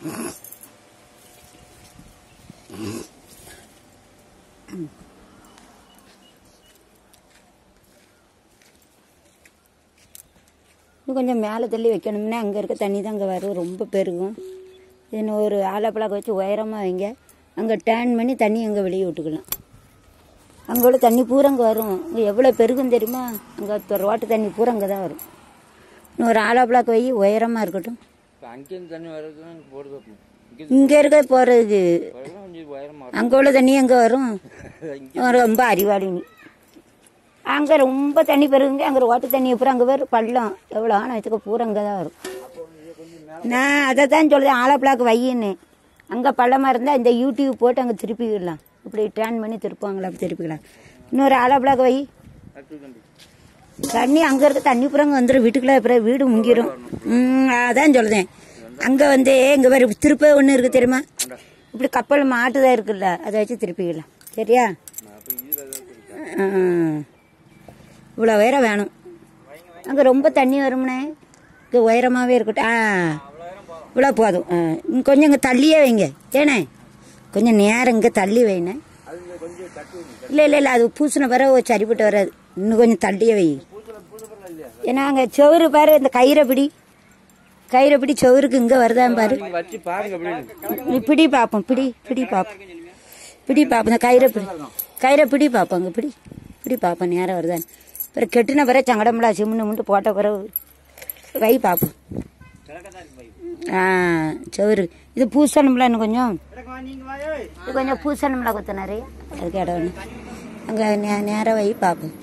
இன்னும் கொஞ்சம் மேலே தள்ளி வைக்கணும்னா அங்கே இருக்க தண்ணி தான் அங்கே வரும் ரொம்ப பெருகும் இன்னும் ஒரு ஆலப்பழக்கம் வச்சு உயரமாக வைங்க அங்கே டேர்ன் பண்ணி தண்ணி அங்கே வெளியே விட்டுக்கலாம் அங்கே உள்ள தண்ணி பூரா அங்கே வரும் இங்கே எவ்வளோ பெருகும் தெரியுமா அங்கே ரோட்டு தண்ணி பூரா அங்கே தான் வரும் இன்னும் ஒரு ஆலப்பழக்கம் வை உயரமாக இருக்கட்டும் இப்போ அங்கேருந்து தண்ணி வர்றதுக்கு போடுது அப்போ இங்கே இங்கே இருக்க போகிறது வரலாம் கொஞ்சம் உயரமா அங்கே உள்ள தண்ணி அங்கே வரும் இங்கே ரொம்ப அறிவாளி நீ அங்கே ரொம்ப தண்ணி பெருகுங்க அங்கே ஓட்டு தண்ணி பூரா அங்கே வரும் பள்ளம் எவ்வளோ ஆனால் வச்சுக்க பூரா அங்கே தான் வரும் நான் அதை தான் சொல்லுறேன் ஆலப்பழாக்கு வையின்னு அங்கே பள்ளமாக இருந்தால் இந்த யூடியூப் போட்டு அங்கே திருப்பிக்கலாம் இப்படி டேர்ன் பண்ணி திருப்புவாங்களா அப்படி திருப்பிக்கலாம் இன்னொரு ஆலப்பழாக்கு வை அடுத்து தம்பி தண்ணி அங்கே இருக்க தண்ணி பூரா அங்கே வந்துடும் வீட்டுக்குள்ள அப்புறம் வீடு முங்கிரும் ம் அதான் சொல்லுதேன் அங்கே வந்து இங்கே வேறு திருப்ப ஒன்று இருக்குது தெரியுமா இப்படி கப்பல் மாட்டுதான் இருக்குல்ல அதை வச்சு திருப்பிக்கலாம் சரியா அப்போ இதில் ஏதாவது இருக்கா ஆ. இவ்வளோ உயரம் வேணும் அங்கே ரொம்ப தண்ணி வரும்னே இங்கே உயரமாகவே இருக்கட்டும் ஆ இவ்வளோ போதும் ஆ. இன்னும் கொஞ்சம் இங்கே தள்ளியே வைங்க ஏனே கொஞ்சம் நேரம் இங்கே தள்ளி வைனே அது இங்கே கொஞ்சம் தட்டு வைங்க. இல்லை இல்லை இல்லை அது பூசின பிறகு சரிப்பட்டு வராது இன்னும் கொஞ்சம் தள்ளியே வை பூசல பூசப்படலாம் இல்லையா ஏன்னா அங்கே செவுரு பாரு இந்த கயிறை பிடி கயிறை பிடி செவுருக்கு இங்கே வருதான் பாரு நீங்கள் வச்சு பாருங்க அப்படின்னு நீ பிடி பார்ப்போம் பிடி பிடி பார்ப்போம் பிடி பார்ப்போம் இந்த கயிறை பிடி கயிறை பிடி பார்ப்போம் அங்கே பிடி பிடி பார்ப்போம் நேரம் வருதான் பிறகு கெட்டின பிறகு சங்கடம்லா சிம்னு முண்டு போட்ட பிறகு வை பார்ப்போம் ஆ செவுரு இது பூசணும்ல இன்னும் கொஞ்சம் இது கொஞ்சம் பூசணும்ல கொத்த நிறைய அதுக்கு இடம் ஒன்று அங்கே நே நேரம் வை பார்ப்போம்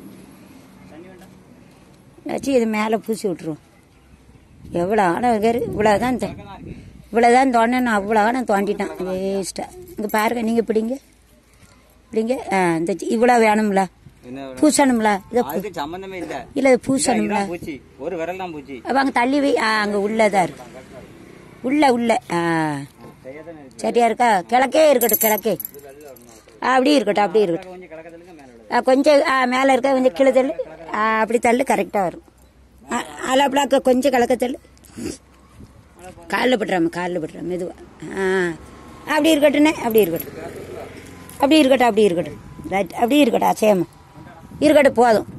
வச்சு இது மேலே பூசி விட்ருவோம் எவ்வளோ ஆழம் இருக்காரு இவ்வளோதான் இவ்வளோதான் தோண்டணும் அவ்வளோ ஆழம் தோண்டிட்டான் வேஸ்ட்டாக இங்கே பாருங்க நீங்கள் பிடிங்க பிடிங்க ஆ இந்த சி- இவ்வளோ வேணும்ல என்ன பூசணும்ல இதை பூ- அதுக்கு சம்பந்தமே இல்ல இல்லை இது பூசணும்ல இதுதான் பூச்சி ஒரு விரல் தான் பூச்சி அப்போ அங்கே தள்ளி வை ஆ அங்கே உள்ளதா இருக்கு உள்ள உள்ள ஆ சரியா இருக்கா கிழக்கே இருக்கட்டும் கிழக்கே ஆ, அப்படி இருக்கட்டும் அப்படி இருக்கட்டும் கொஞ்சம் கிடக்கறதுக்கு மேல விழுது. ஆ, கொஞ்சம் ஆ, மேலே இருக்க கொஞ்சம் கீழே தள்ளு ஆ, அப்படி தள்ளு கரெக்டாக வரும் அலப்படாக்க கொஞ்சம் கலக்க தள்ளு காலில் பட்டுறாம காலில் பட்டுறாம மெதுவாக ஆ அப்படி இருக்கட்டுண்ணே அப்படி இருக்கட்டும் அப்படி இருக்கட்டும் அப்படி இருக்கட்டும் ரைட் அப்படி இருக்கட்டும் அசையமா இருக்கட்டும் போதும்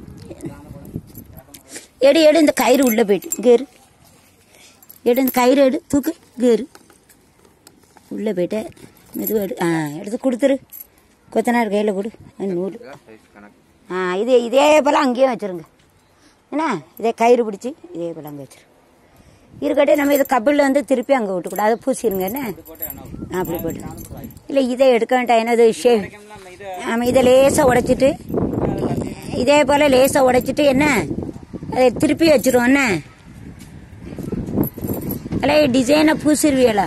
எடு எடு இந்த கயிறு உள்ளே போயிட்டு இங்கே இரு எடு இந்த கயிறு எடு தூக்கு இங்கே இரு உள்ளே போயிட்டு மெதுவாக எடு ஆ எடுத்து கொடுத்துரு கொத்தனார் கையில் கொடு ஆ, நூறு சைஸ் கணக்கு ஆ இதே இதே போல் அங்கேயும் வச்சுருங்க என்ன இதே கயிறு பிடிச்சி இதே போல் அங்கே வச்சிரு இருக்கட்டே நம்ம இது கபிலில் வந்து திருப்பி அங்கே விட்டுக்கூடாது அதை பூசிடுங்க என்ன ஆ, அப்படி போட்டு இல்லை இதை எடுக்க வேண்டாம் என்னது ஷே நம்ம இது ஆமாம் இதை லேசாக உடைச்சிட்டு இதே போல் லேசாக உடைச்சிட்டு என்ன அதை திருப்பி வச்சிருவோம் என்ன அல்ல டிசைனை பூசிடுவீங்களா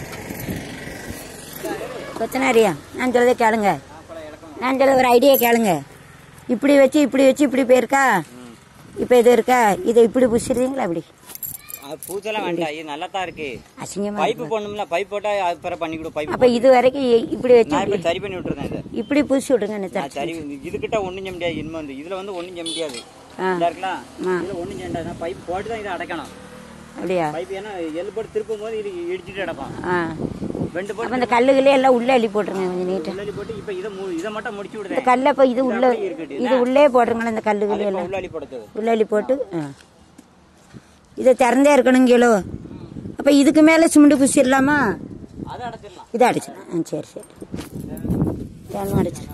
கொத்தனாரியா நான் சொல்றதை கேளுங்க நான் சொல்ல ஒரு ஐடியா கேளுங்க இப்படி வச்சு இப்படி வச்சு இப்படி போயிருக்கா இப்போ இது இருக்கா இதை இப்படி பூசிடுறீங்களா அப்படி அது பூச்செல்லாம் வேண்டாம் இது நல்லா தான் இருக்கு அசிங்கமா பைப்பு போடணும்ல பைப் போட்டா அது பிற பண்ணி கொடு பைப் அப்போ இது வரைக்கும் இ- இப்படி வச்சு நான் இப்ப இப்படி- சரி பண்ணி விட்டுறேன் இதை இப்படி பூசி விடுங்க என்ன நான் சரி இதுகிட்ட ஒண்ணும் செய்ய முடியாது இனிமே வந்து இதுல வந்து ஒண்ணும் செய்ய முடியாது ஆ இதா இருக்கலாம் ஆ. இதுல ஒண்ணும் செய்ய முடியாது பைப் போட்டு தான் இதை அடைக்கணும் அப்படியா பைப் ஏன்னா எள்ளு போட்டு திருப்பும் போது இது இடிச்சிட்டு அடைப்பான் ஆ ரெண்டு அப்போ போட்டு இந்த கல்லுகளே எல்லாம் உள்ளே அள்ளி போட்டுருங்க கொஞ்சம் நீட்டாக உள்ளாடி போட்டு இப்ப இதை மு- இதை மட்டும் முடிச்சு இந்த விடுறேன் கல்லை இப்போ இது உள்ள அப்படியே இருக்கட்டும். இது உள்ளே போட்டுருங்களேன் இந்த கல்லுகளே அது இப்ப எல்லாம் உள்ளாடி போடுறது உள்ளே போட்டு ஆ இதை திறந்தே இருக்கணும் கிலோ அப்போ இதுக்கு மேலே சிமெண்ட் பூசிடலாமா அதை அடைச்சிடலாம் இதை அடிச்சிடலாம் ஆ சரி சரி தேனும் அடிச்சிடலாம்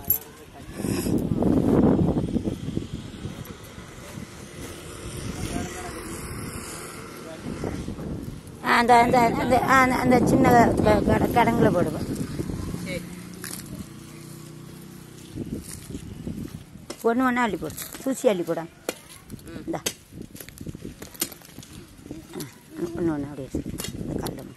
ஆ, அந்த அந்த அந்த ஆ, அந்த- அந்த சின்ன க- கட கடங்குல போடுவோம் ஒன்று ஒன்றா அள்ளி போடு தூசி அள்ளி போடா இந்தா ஒன்று ஒன்று அப்படியே வச்சு. இந்த கல்லை மட்டும்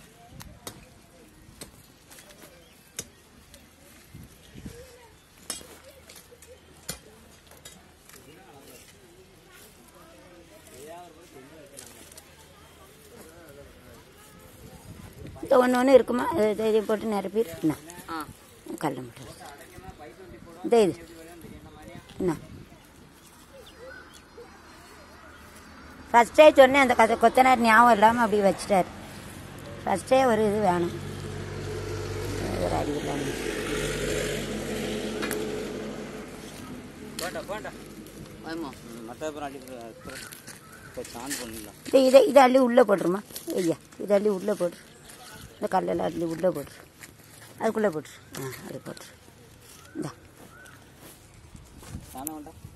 இந்த ஒன்று ஒன்று இருக்குமா இது இதை போட்டு நிரப்பி என்ன கல்லை மட்டும் இந்த இது என்ன ஃபஸ்ட்டே சொன்னேன் அந்த கதை கொத்தனார் ஞாபகம் இல்லாமல் அப்படி வச்சிட்டாரு ஃபஸ்ட்டே ஒரு இது வேணும் ஒரு அறிவு இல்லாமல் போண்டா போண்டா ஆமா மற்ற அப்புறம் அள்ளி இப்போ சான் பண்ணிடலாம் இதை இதை இதை அள்ளி உள்ளே போட்டுருமா ஐயா இதை அள்ளி உள்ளே போட்டுரு இந்த கல்லெல்லாம் அள்ளி உள்ளே போட்டுரு அதுக்குள்ளே போட்டுரு ஆ அது போட்டுரு இந்தா நானும் வேண்டாம்